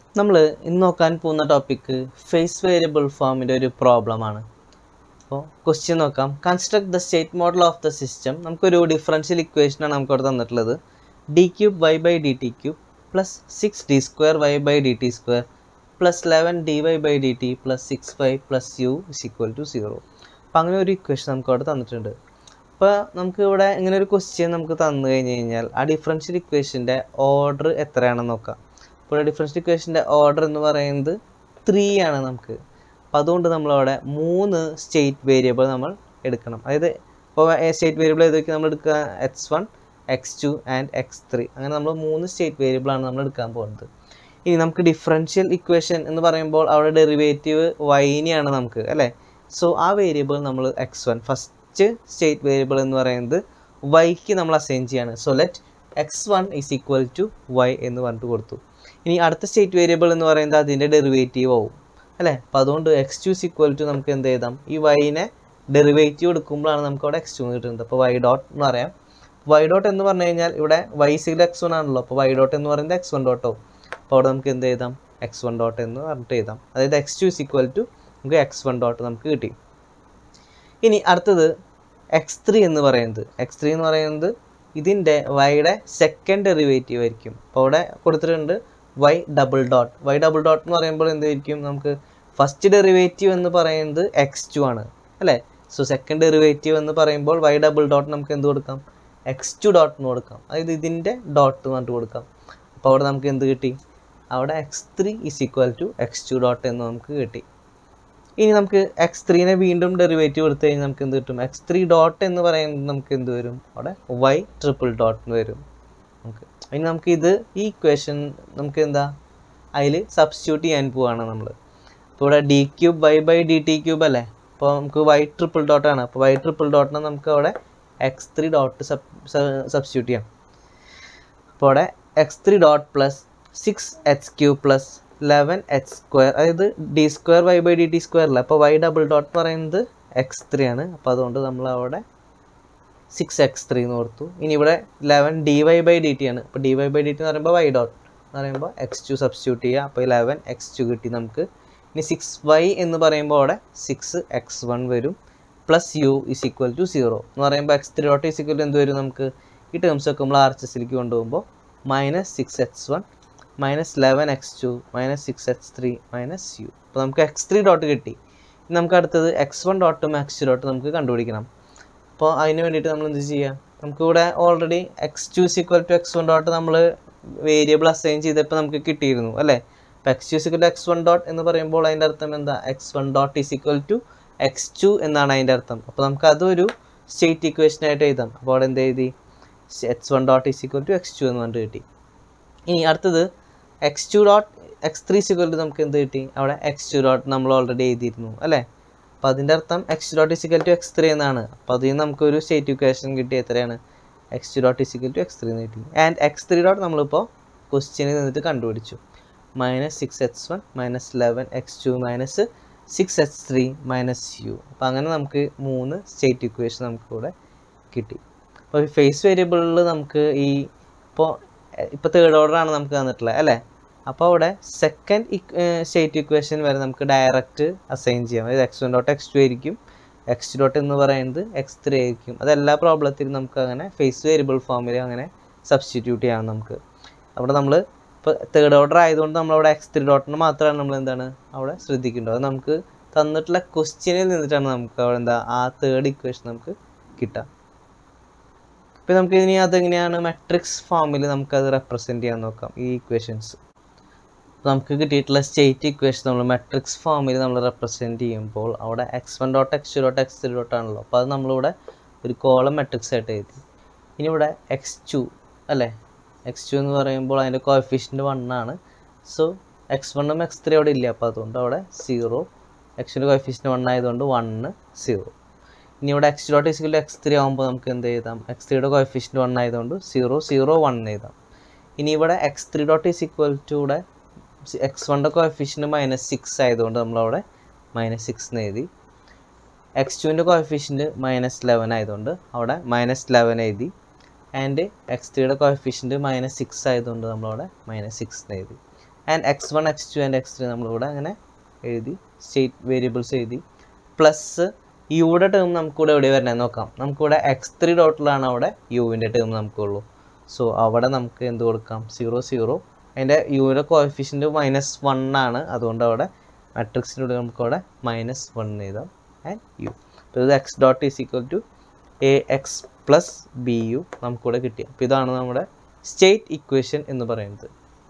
നമ്മൾ ഇന്ന് നോക്കാൻ പോകുന്ന ടോപ്പിക്ക് ഫേസ് വേരിയബിൾ ഫോമിൻ്റെ ഒരു പ്രോബ്ലമാണ് അപ്പോൾ ക്വസ്റ്റ്യൻ നോക്കാം construct the state model of the system നമുക്കൊരു ഡിഫറൻഷ്യൽ ഇക്വേഷനാണ് നമുക്ക് അവിടെ തന്നിട്ടുള്ളത് D cube Y by D T cube plus six D square Y by D T square plus eleven D Y by D T plus six Y plus U is equal to zero അപ്പോൾ അങ്ങനെ ഒരു equation നമുക്ക് അവിടെ തന്നിട്ടുണ്ട് അപ്പോൾ നമുക്ക് ഇവിടെ ഇങ്ങനെ ഒരു ക്വസ്റ്റ്യൻ നമുക്ക് തന്നു കഴിഞ്ഞ് കഴിഞ്ഞാൽ ആ ഡിഫറൻഷ്യൽ ഇക്വേഷൻ്റെ ഓർഡർ എത്രയാണെന്ന് നോക്കാം അപ്പോൾ ഡിഫറൻഷ്യൽ ഇക്വേഷൻ്റെ ഓർഡർ എന്ന് പറയുന്നത് ത്രീ ആണ് നമുക്ക് അപ്പോൾ അതുകൊണ്ട് നമ്മളവിടെ മൂന്ന് സ്റ്റേറ്റ് വേരിയബിൾ നമ്മൾ എടുക്കണം അതായത് ഇപ്പോൾ സ്റ്റേറ്റ് വേരിയബിൾ ഏതൊക്കെ നമ്മൾ എടുക്കുക X one X two and X three അങ്ങനെ നമ്മൾ മൂന്ന് സ്റ്റേറ്റ് വേരിയബിളാണ് നമ്മൾ എടുക്കാൻ പോകുന്നത് ഇനി നമുക്ക് ഡിഫറൻഷ്യൽ ഇക്വേഷൻ എന്ന് പറയുമ്പോൾ അവിടെ ഡെറിവേറ്റീവ് വൈനെയാണ് നമുക്ക് അല്ലേ സോ ആ വേരിയബിൾ നമ്മൾ X one first state variable എന്ന് പറയുന്നത് വൈക്ക് നമ്മൾ അസൈൻ ചെയ്യാണ് so let X one is equal to Y എന്ന് പറഞ്ഞിട്ട് കൊടുത്തു ഇനി അടുത്ത സ്റ്റേറ്റ് വേരിയബിൾ എന്ന് പറയുന്നത് അതിൻ്റെ ഡെറിവേറ്റീവ് ആവും അല്ലേ അപ്പോൾ അതുകൊണ്ട് X two is equal to നമുക്ക് എന്ത് ചെയ്താം ഈ വൈനെ ഡെറിവേറ്റീവ് എടുക്കുമ്പോഴാണ് നമുക്ക് അവിടെ എക്സ് ടു കിട്ടുന്നത് അപ്പോൾ വൈ ഡോട്ട് എന്ന് പറയാം വൈ ഡോട്ട് എന്ന് പറഞ്ഞു കഴിഞ്ഞാൽ ഇവിടെ വൈ സിയിൽ എക്സ് വൺ ആണല്ലോ അപ്പോൾ വൈ ഡോട്ട് എന്ന് പറയുന്നത് എക്സ് വൺ ഡോട്ടോ അപ്പോൾ അവിടെ നമുക്ക് എന്ത് ചെയ്താം എക്സ് വൺ ഡോട്ട് എന്ന് പറഞ്ഞിട്ട് എഴുതാം അതായത് X two is equal to നമുക്ക് എക്സ് വൺ ഡോട്ട് നമുക്ക് കിട്ടി ഇനി അടുത്തത് എക്സ് ത്രീ എന്ന് പറയുന്നത് എക്സ് ത്രീ എന്ന് പറയുന്നത് ഇതിൻ്റെ വൈയുടെ സെക്കൻഡ് ഡെറിവേറ്റീവ് ആയിരിക്കും അപ്പോൾ അവിടെ കൊടുത്തിട്ടുണ്ട് Y double dot Y double dot എന്ന് പറയുമ്പോൾ എന്തായിരിക്കും നമുക്ക് ഫസ്റ്റ് ഡെറിവേറ്റീവ് എന്ന് പറയുന്നത് എക്സ് ടു ആണ് അല്ലേ സോ സെക്കൻഡ് ഡെറിവേറ്റീവ് എന്ന് പറയുമ്പോൾ വൈ ഡബിൾ ഡോട്ട് നമുക്ക് എന്ത് കൊടുക്കാം എക്സ് ടു ഡോട്ട് എന്ന് കൊടുക്കാം അതായത് ഇതിൻ്റെ ഡോട്ട് എന്ന് പറഞ്ഞിട്ട് കൊടുക്കാം അപ്പോൾ അവിടെ നമുക്ക് എന്ത് കിട്ടി അവിടെ X three is equal to X two dot എന്ന് നമുക്ക് കിട്ടി ഇനി നമുക്ക് എക്സ് ത്രീനെ വീണ്ടും ഡെറിവേറ്റീവ് എടുത്തു കഴിഞ്ഞാൽ നമുക്ക് എന്ത് കിട്ടും എക്സ് ത്രീ ഡോട്ട് എന്ന് പറയുന്നത് നമുക്ക് എന്ത് വരും അവിടെ വൈ ട്രിപ്പിൾ ഡോട്ട് എന്ന് വരും നമുക്ക് ഇനി നമുക്ക് ഇത് ഈ ഇക്വേഷൻ നമുക്ക് എന്താ അതിൽ സബ്സ്റ്റിറ്റ്യൂട്ട് ചെയ്യാൻ പോവാണ് നമ്മൾ അപ്പോൾ ഇവിടെ D cube Y by D T cube അല്ലേ അപ്പോൾ നമുക്ക് വൈ ട്രിപ്പിൾ ഡോട്ടാണ് അപ്പോൾ വൈ ട്രിപ്പിൾ ഡോട്ടിനെ നമുക്ക് അവിടെ X three dot sub substitute ചെയ്യാം അപ്പോൾ അവിടെ X three dot plus six H Q plus eleven H square അതായത് D square Y by D T square അല്ല അപ്പോൾ വൈ ഡബിൾ ഡോട്ട് പറയുന്നത് എക്സ് ത്രീ ആണ് അപ്പോൾ അതുകൊണ്ട് നമ്മൾ അവിടെ സിക്സ് എക്സ് ത്രീ എന്ന് ഓർത്തു ഇനി ഇവിടെ eleven D Y by D T ആണ് അപ്പോൾ D Y by D T എന്ന് പറയുമ്പോൾ വൈ ഡോട്ട് എന്ന് പറയുമ്പോൾ എക്സ് ടു സബ്സ്റ്റിറ്റ്യൂട്ട് ചെയ്യുക അപ്പോൾ ലെവൻ എക്സ് ടു കിട്ടി നമുക്ക് ഇനി സിക്സ് വൈ എന്ന് പറയുമ്പോൾ അവിടെ സിക്സ് എക്സ് വൺ വരും plus U is equal to zero എന്ന് പറയുമ്പോൾ X three dot is equal to എന്ത് വരും നമുക്ക് ഈ ടേംസ് ഒക്കെ നമ്മൾ ആർ എച്ച് എസിലേക്ക് കൊണ്ടുപോകുമ്പോൾ minus six X one minus eleven X two minus six X three minus U അപ്പോൾ നമുക്ക് എക്സ് ത്രീ ഡോട്ട് കിട്ടി ഇനി നമുക്ക് അടുത്തത് എക്സ് വൺ ഡോട്ടും എക്സ് ടു ഡോട്ടും നമുക്ക് കണ്ടുപിടിക്കണം അപ്പോൾ അതിന് വേണ്ടിയിട്ട് നമ്മൾ എന്ത് ചെയ്യുക നമുക്കിവിടെ already X two is equal to X one dot നമ്മൾ വേരിയബിൾ അസൈൻ ചെയ്തപ്പോൾ നമുക്ക് കിട്ടിയിരുന്നു അല്ലേ അപ്പോൾ X two is equal to X one dot എന്ന് പറയുമ്പോൾ അതിൻ്റെ അർത്ഥം എന്താ X one dot is equal to X two എന്നാണ് അതിൻ്റെ അർത്ഥം അപ്പോൾ നമുക്ക് അതൊരു സ്റ്റേറ്റ് ഇക്വേഷൻ ആയിട്ട് എഴുതാം അപ്പോൾ അവിടെ എന്ത് എഴുതി X one dot is equal to X two എന്ന് പറഞ്ഞിട്ട് കിട്ടി ഇനി അടുത്തത് X two dot X three is equal to നമുക്ക് എന്ത് കിട്ടി അവിടെ എക്സ് ടു ഡോട്ട് നമ്മൾ ഓൾറെഡി എഴുതിയിരുന്നു അല്ലേ അപ്പോൾ അതിൻ്റെ അർത്ഥം X dot is equal to X three എന്നാണ് അപ്പോൾ അതിൽ നിന്ന് നമുക്കൊരു സ്റ്റേറ്റ് ഇക്വേഷൻ കിട്ടി എത്രയാണ് X two dot is equal to X three എന്ന് കിട്ടി ആൻഡ് എക്സ് ത്രീ ഡോട്ട് നമ്മളിപ്പോൾ ക്വസ്റ്റ്യനിൽ നിന്നിട്ട് കണ്ടുപിടിച്ചു minus six X one minus eleven X two minus six X three minus U അപ്പോൾ അങ്ങനെ നമുക്ക് മൂന്ന് സ്റ്റേറ്റ് ഇക്വേഷൻ നമുക്ക് ഇവിടെ കിട്ടി അപ്പോൾ ഫേസ് വേരിയബിളിൽ നമുക്ക് ഈ ഇപ്പോൾ ഇപ്പോൾ തേർഡ് ഓർഡറാണ് നമുക്ക് തന്നിട്ടുള്ളത് അല്ലേ അപ്പോൾ അവിടെ സെക്കൻഡ് സ്റ്റേറ്റ് ഇക്വേഷൻ വരെ നമുക്ക് ഡയറക്റ്റ് അസൈൻ ചെയ്യാം അതായത് X one dot X two ആയിരിക്കും എക്സ് ടു ഡോട്ട് എന്ന് പറയുന്നത് എക്സ് ത്രീ ആയിരിക്കും അത് എല്ലാ പ്രോബ്ലത്തിലും നമുക്ക് അങ്ങനെ ഫേസ് വേരിയബിൾ ഫോമിൽ അങ്ങനെ സബ്സ്റ്റിറ്റ്യൂട്ട് ചെയ്യാം നമുക്ക് അവിടെ നമ്മൾ ഇപ്പോൾ തേർഡ് ഓർഡർ ആയതുകൊണ്ട് നമ്മളവിടെ എക്സ് ത്രീ ഡോട്ടിന് മാത്രമാണ് നമ്മൾ എന്താണ് അവിടെ ശ്രദ്ധിക്കേണ്ടത് അത് നമുക്ക് തന്നിട്ടുള്ള ക്വസ്റ്റ്യനിൽ നിന്നിട്ടാണ് നമുക്ക് അവിടെ എന്താ ആ തേർഡ് ഇക്വേഷൻ നമുക്ക് കിട്ടുക ഇപ്പം നമുക്ക് ഇനി അതെങ്ങനെയാണ് മെട്രിക്സ് ഫോമിൽ നമുക്കത് റെപ്രസെൻറ്റ് ചെയ്യാൻ നോക്കാം ഈ ഇക്വേഷൻസ് നമുക്ക് കിട്ടിയിട്ടുള്ള സ്റ്റേറ്റ് ഇക്വേഷൻ നമ്മൾ മെട്രിക്സ് ഫോമിൽ നമ്മൾ റെപ്രസെൻറ്റ് ചെയ്യുമ്പോൾ അവിടെ X one dot X two dot X three dot ആണല്ലോ അപ്പോൾ അത് നമ്മളിവിടെ ഒരു കോളം മെട്രിക്സ് ആയിട്ട് എഴുതി ഇനി ഇവിടെ എക്സ് ടു അല്ലേ എക്സ് ടു എന്ന് പറയുമ്പോൾ അതിൻ്റെ കോഫിഷ്യൻ്റ് വൺ ആണ് സോ എക്സ് വണ്ണും എക്സ് ത്രീ അവിടെ ഇല്ല അപ്പോൾ അതുകൊണ്ട് അവിടെ സീറോ എക്സിൻ്റെ കോഫിഷ്യൻ്റ് വൺ ആയതുകൊണ്ട് വണ്ണ് സീറോ ഇനി ഇവിടെ x dot is equal x three ആകുമ്പോൾ നമുക്ക് എന്ത് എഴുതാം എക്സ് ത്രീയുടെ കോഫിഷ്യൻ്റ് വൺ ആയതുകൊണ്ട് സീറോ സീറോ വൺ എഴുതാം ഇനി ഇവിടെ x three dot is equal to ഇവിടെ എക്സ് വണ്ണിൻ്റെ കോഫിഷ്യൻ്റ് മൈനസ് സിക്സ് ആയതുകൊണ്ട് നമ്മളവിടെ മൈനസ് സിക്സ് എന്ന് എഴുതി എക്സ് ടുവിൻ്റെ കോഫിഷ്യൻ്റ് മൈനസ് ലെവൻ ആയതുകൊണ്ട് അവിടെ മൈനസ് ലെവൻ എഴുതി ആൻഡ് എക്സ് ത്രീയുടെ കോഫിഷ്യൻ്റ് മൈനസ് സിക്സ് ആയതുകൊണ്ട് നമ്മളവിടെ മൈനസ് സിക്സ് എന്ന് എഴുതി and x one X two and X three നമ്മളിവിടെ അങ്ങനെ എഴുതി സ്റ്റേറ്റ് വേരിയബിൾസ് എഴുതി പ്ലസ് യുടെ ടേം നമുക്കിവിടെ എവിടെ വരണേ നോക്കാം നമുക്കിവിടെ എക്സ് ത്രീ ഡോട്ടിലാണ് അവിടെ യുവിൻ്റെ ടേം നമുക്കുള്ളൂ സോ അവിടെ നമുക്ക് എന്ത് കൊടുക്കാം സീറോ സീറോ അതിൻ്റെ യുവിൻ്റെ കോഫിഷ്യൻ്റ് മൈനസ് വൺ ആണ് അതുകൊണ്ട് അവിടെ മാട്രിക്സിലൂടെ നമുക്കവിടെ മൈനസ് വൺ എഴുതാം ആൻഡ് യു അപ്പോൾ ഇത് x dot is equal to A x plus B u നമുക്കിവിടെ കിട്ടി അപ്പോൾ ഇതാണ് നമ്മുടെ സ്റ്റേറ്റ് ഇക്വേഷൻ എന്ന് പറയുന്നത്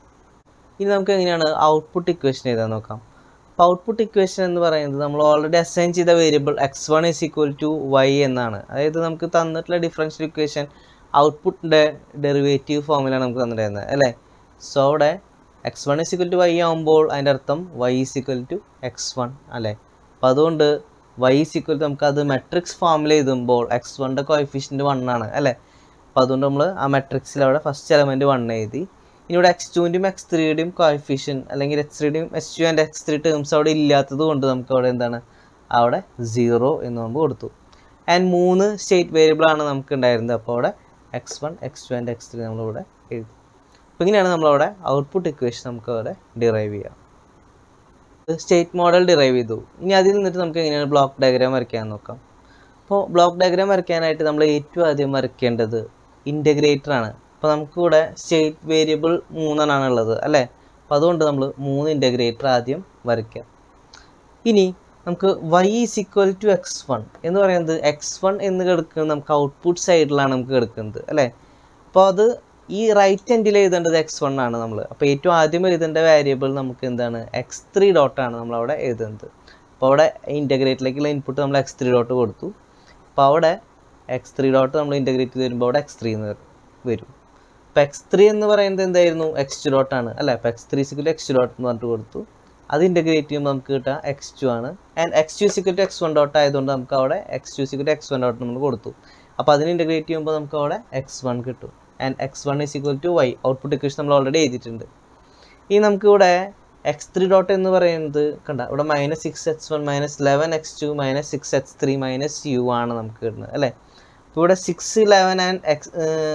ഇനി നമുക്ക് എങ്ങനെയാണ് ഔട്ട്പുട്ട് ഇക്വേഷൻ എഴുതാൻ നോക്കാം അപ്പോൾ ഔട്ട്പുട്ട് ഇക്വേഷൻ എന്ന് പറയുന്നത് നമ്മൾ ഓൾറെഡി അസൈൻ ചെയ്ത variable x one is equal to y എന്നാണ് അതായത് നമുക്ക് തന്നിട്ടുള്ള ഡിഫറൻഷ്യൽ ഇക്വേഷൻ ഔട്ട്പുട്ടിൻ്റെ ഡെറിവേറ്റീവ് ഫോമിലാണ് നമുക്ക് തന്നിട്ടുണ്ടായിരുന്നത് അല്ലേ സോ അവിടെ X one is equal to y ആകുമ്പോൾ അതിൻ്റെ അർത്ഥം y is equal to X one അല്ലേ അപ്പോൾ അതുകൊണ്ട് വൈ ഈസ് ഈക്വൽ ടു നമുക്ക് അത് മെട്രിക്സ് ഫോമിൽ എഴുതുമ്പോൾ എക്സ് വണ്ണിൻ്റെ കോഫിഷ്യൻ്റ് വൺ ആണ് അല്ലേ അപ്പോൾ അതുകൊണ്ട് നമ്മൾ ആ മെട്രിക്സിൽ അവിടെ ഫസ്റ്റ് എലമെൻറ്റ് വൺ എഴുതി ഇനി ഇവിടെ എക്സ് ടുവിൻ്റെയും എക്സ് ത്രീയുടെയും കോഫിഷ്യൻ അല്ലെങ്കിൽ എക്സ് ത്രീയുടെയും x two and X three terms അവിടെ ഇല്ലാത്തത് കൊണ്ട് നമുക്ക് അവിടെ എന്താണ് അവിടെ സീറോ എന്ന് നമ്മൾ കൊടുത്തു ആൻഡ് മൂന്ന് സ്റ്റേറ്റ് വേരിയബിളാണ് നമുക്ക് ഉണ്ടായിരുന്നത് അപ്പോൾ അവിടെ X one X two and X three നമ്മളിവിടെ എഴുതി അപ്പോൾ ഇങ്ങനെയാണ് നമ്മളവിടെ ഔട്ട്പുട്ട് ഇക്വേഷൻ നമുക്ക് അവിടെ ഡിറൈവ് ചെയ്യാം സ്റ്റേറ്റ് മോഡൽ ഡിറൈവ് ചെയ്തു ഇനി അതിൽ നിന്നിട്ട് നമുക്ക് എങ്ങനെയാണ് ബ്ലോക്ക് ഡയഗ്രാം വരയ്ക്കാൻ നോക്കാം അപ്പോൾ ബ്ലോക്ക് ഡയഗ്രാം വരയ്ക്കാനായിട്ട് നമ്മൾ ഏറ്റവും ആദ്യം വരയ്ക്കേണ്ടത് ഇൻ്റഗ്രേറ്റർ ആണ് അപ്പോൾ നമുക്കിവിടെ സ്റ്റേറ്റ് വേരിയബിൾ മൂന്നെണ്ണമാണ് ഉള്ളത് അല്ലേ അപ്പോൾ അതുകൊണ്ട് നമ്മൾ മൂന്ന് ഇൻ്റഗ്രേറ്റർ ആദ്യം വരയ്ക്കാം ഇനി നമുക്ക് y is equal to X one എന്ന് പറയുന്നത് എക്സ് വൺ എന്ന് കിടക്കുന്നത് നമുക്ക് ഔട്ട്പുട്ട് സൈഡിലാണ് നമുക്ക് കിടക്കുന്നത് അല്ലേ അപ്പോൾ അത് ഈ റൈറ്റ് എൻഡിൽ എഴുതേണ്ടത് എക്സ് വൺ ആണ് നമ്മൾ അപ്പോൾ ഏറ്റവും ആദ്യം എഴുതേണ്ട വേരിയബിൾ നമുക്ക് എന്താണ് എക്സ് ത്രീ ഡോട്ടാണ് നമ്മളവിടെ എഴുതുന്നത് അപ്പോൾ അവിടെ ഇൻ്റഗ്രേറ്റിലേക്കുള്ള ഇൻപുട്ട് നമ്മൾ എക്സ് ത്രീ ഡോട്ട് കൊടുത്തു അപ്പോൾ അവിടെ എക്സ് ത്രീ ഡോട്ട് നമ്മൾ ഇൻ്റഗ്രേറ്റ് ചെയ്ത് വരുമ്പോൾ അവിടെ എക്സ് ത്രീ എന്ന് വരും അപ്പോൾ എക്സ് ത്രീ എന്ന് പറയുന്നത് എന്തായിരുന്നു എക്സ് ടു ഡോട്ടാണ് അല്ലേ അപ്പോൾ x three is equal x two dot എന്ന് പറഞ്ഞിട്ട് കൊടുത്തു അത് ഇൻ്റഗ്രേറ്റ് ചെയ്യുമ്പോൾ നമുക്ക് കിട്ടുക എക്സ് ടു ആണ് and x two is equal to X one dot ആയതുകൊണ്ട് നമുക്ക് അവിടെ X two is equal to X one dot നമ്മൾ കൊടുത്തു അപ്പോൾ അതിന് ഇൻ്റഗ്രേറ്റ് ചെയ്യുമ്പോൾ നമുക്ക് അവിടെ എക്സ് വൺ കിട്ടും and x one is equal to y output equation നമ്മൾ ഓൾറെഡി എഴുതിയിട്ടുണ്ട് ഇനി നമുക്കിവിടെ എക്സ് ത്രീ ഡോട്ട് എന്ന് പറയുന്നത് കണ്ട ഇവിടെ minus six X one minus eleven X two minus six X three minus u ആണ് നമുക്ക് കിട്ടുന്നത് അല്ലേ അപ്പോൾ ഇവിടെ six eleven and x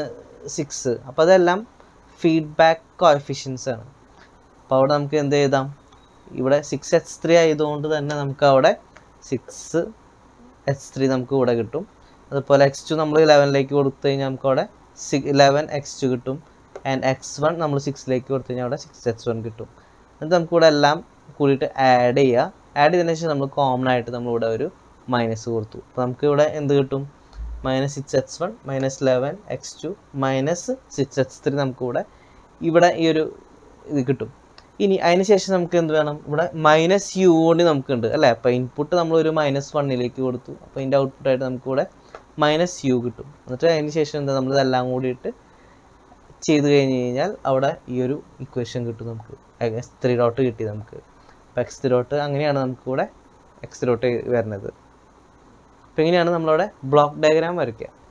six അപ്പോൾ അതെല്ലാം ഫീഡ്ബാക്ക് കോഎഫിഷ്യൻസ് ആണ് അപ്പോൾ അവിടെ നമുക്ക് എന്ത് എഴുതാം ഇവിടെ സിക്സ് എക്സ് ത്രീ ആയതുകൊണ്ട് തന്നെ നമുക്ക് അവിടെ സിക്സ് എക്സ് ത്രീ നമുക്ക് ഇവിടെ കിട്ടും അതുപോലെ എക്സ് ടു നമ്മൾ ലെവനിലേക്ക് കൊടുത്തു കഴിഞ്ഞാൽ നമുക്ക് അവിടെ സിക്സ് ലെവൻ എക്സ് ടു കിട്ടും ആൻഡ് എക്സ് വൺ നമ്മൾ സിക്സിലേക്ക് കൊടുത്തു കഴിഞ്ഞാൽ അവിടെ സിക്സ് എക്സ് വൺ കിട്ടും എന്നിട്ട് നമുക്കിവിടെ എല്ലാം കൂടിയിട്ട് ആഡ് ചെയ്യുക ആഡ് ചെയ്തതിന് ശേഷം നമ്മൾ കോമൺ ആയിട്ട് നമ്മളിവിടെ ഒരു മൈനസ് കൊടുത്തു അപ്പോൾ നമുക്ക് ഇവിടെ എന്ത് കിട്ടും minus six X one minus eleven X two minus six X three നമുക്കിവിടെ ഇവിടെ ഈ ഒരു ഇത് കിട്ടും ഇനി അതിന് ശേഷം നമുക്ക് എന്ത് വേണം ഇവിടെ മൈനസ് യു കൊണ്ട് നമുക്കുണ്ട് അല്ലേ അപ്പോൾ ഇൻപുട്ട് നമ്മൾ ഒരു മൈനസ് വണ്ണിലേക്ക് കൊടുത്തു അപ്പോൾ ഇതിൻ്റെ ഔട്ട്പുട്ടായിട്ട് നമുക്കിവിടെ മൈനസ് യു കിട്ടും എന്നിട്ട് അതിന് ശേഷം എന്താ നമ്മൾ ഇതെല്ലാം കൂടിയിട്ട് ചെയ്ത് കഴിഞ്ഞ് കഴിഞ്ഞാൽ അവിടെ ഈ ഒരു ഇക്വേഷൻ കിട്ടും നമുക്ക് എക്സ് ത്രീ ഡോട്ട് കിട്ടി നമുക്ക് അപ്പോൾ എക്സ് ത്രീ ഡോട്ട് അങ്ങനെയാണ് നമുക്കിവിടെ എക്സ് ഡോട്ട് വരുന്നത് അപ്പോൾ ഇങ്ങനെയാണ് നമ്മളവിടെ ബ്ലോക്ക് ഡയഗ്രാം വരയ്ക്കുക